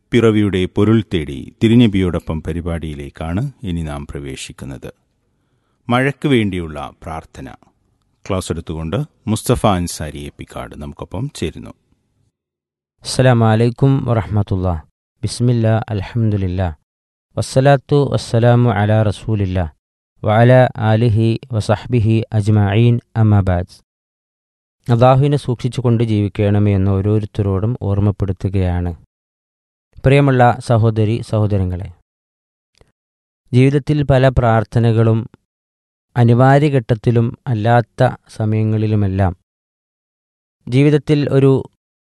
പിറവിയുടെ പൊരുൾ തേടി തിരുനബിയോടൊപ്പം പരിപാടിയിലേക്കാണ് ഇനി നാം പ്രവേശിക്കുന്നത് മഴയ്ക്ക് വേണ്ടിയുള്ള പ്രാർത്ഥന ക്ലാസ് എടുത്തുകൊണ്ട് മുസ്തഫ അൻസാരി എപ്പിക്കാട് നമുക്കൊപ്പം ചേരുന്നു അസ്സലാമു അലൈക്കും വറഹമത്തുള്ള ബിസ്മില്ല അൽഹംദുലില്ല വസ്സലാത്തു വസ്സലാമു അലാ റസൂലില്ല വഅല ആലിഹി വസഹ്ബിഹി അജ്മഈൻ അമ്മബാദ് അള്ളാഹുവിനെ സൂക്ഷിച്ചുകൊണ്ട് ജീവിക്കണമേ എന്ന് ഓരോരുത്തരോടും ഓർമ്മപ്പെടുത്തുകയാണ് പ്രിയമുള്ള സഹോദരി സഹോദരങ്ങളെ ജീവിതത്തിൽ പല പ്രാർത്ഥനകളും അനിവാര്യഘട്ടത്തിലും അല്ലാത്ത സമയങ്ങളിലുമെല്ലാം ജീവിതത്തിൽ ഒരു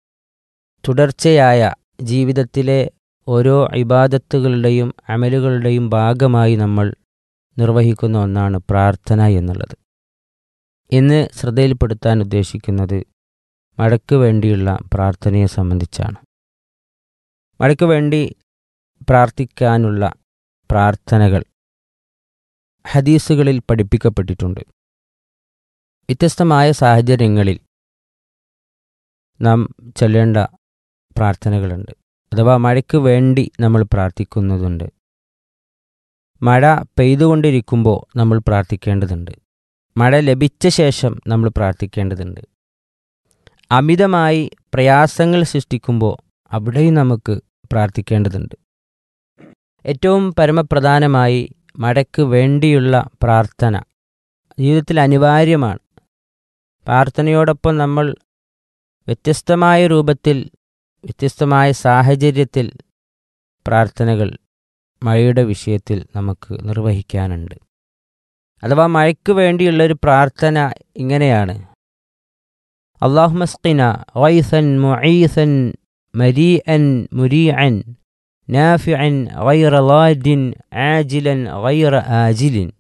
തുടർച്ചയായ ജീവിതത്തിലെ ഓരോ ഇബാദത്തുകളുടെയും അമലുകളുടെയും ഭാഗമായി നമ്മൾ നിർവഹിക്കുന്ന ഒന്നാണ് പ്രാർത്ഥന എന്നുള്ളത് ഇന്ന് ശ്രദ്ധയിൽപ്പെടുത്താൻ ഉദ്ദേശിക്കുന്നത് മഴയ്ക്ക് വേണ്ടിയുള്ള പ്രാർത്ഥനയെ സംബന്ധിച്ചാണ് മഴയ്ക്ക് വേണ്ടി പ്രാർത്ഥിക്കാനുള്ള പ്രാർത്ഥനകൾ ഹദീസുകളിൽ പഠിപ്പിക്കപ്പെട്ടിട്ടുണ്ട് വ്യത്യസ്തമായ സാഹചര്യങ്ങളിൽ നാം ചൊല്ലേണ്ട പ്രാർത്ഥനകളുണ്ട് അഥവാ മഴയ്ക്ക് വേണ്ടി നമ്മൾ പ്രാർത്ഥിക്കുന്നതുണ്ട് മഴ പെയ്തുകൊണ്ടിരിക്കുമ്പോൾ നമ്മൾ പ്രാർത്ഥിക്കേണ്ടതുണ്ട് മഴ ലഭിച്ച ശേഷം നമ്മൾ പ്രാർത്ഥിക്കേണ്ടതുണ്ട് അമിതമായി പ്രയാസങ്ങൾ സൃഷ്ടിക്കുമ്പോൾ അവിടെയും നമുക്ക് പ്രാർത്ഥിക്കേണ്ടതുണ്ട് ഏറ്റവും പരമപ്രധാനമായി മഴയ്ക്ക് വേണ്ടിയുള്ള പ്രാർത്ഥന ജീവിതത്തിൽ അനിവാര്യമാണ് പ്രാർത്ഥനയോടൊപ്പം നമ്മൾ വ്യത്യസ്തമായ രൂപത്തിൽ വ്യത്യസ്തമായ സാഹചര്യത്തിൽ പ്രാർത്ഥനകൾ മഴയുടെ വിഷയത്തിൽ നമുക്ക് നിർവഹിക്കാനുണ്ട് അഥവാ മഴയ്ക്ക് വേണ്ടിയുള്ളൊരു പ്രാർത്ഥന ഇങ്ങനെയാണ് അള്ളാഹുമസ്കിന വൈസൻ മുഈസൻ മരീഅൻ മുരീഅൻ നാഫിഅൻ ഗൈറ ലാദിൻ ആജിലൻ ഗൈറ ആജിലിൻ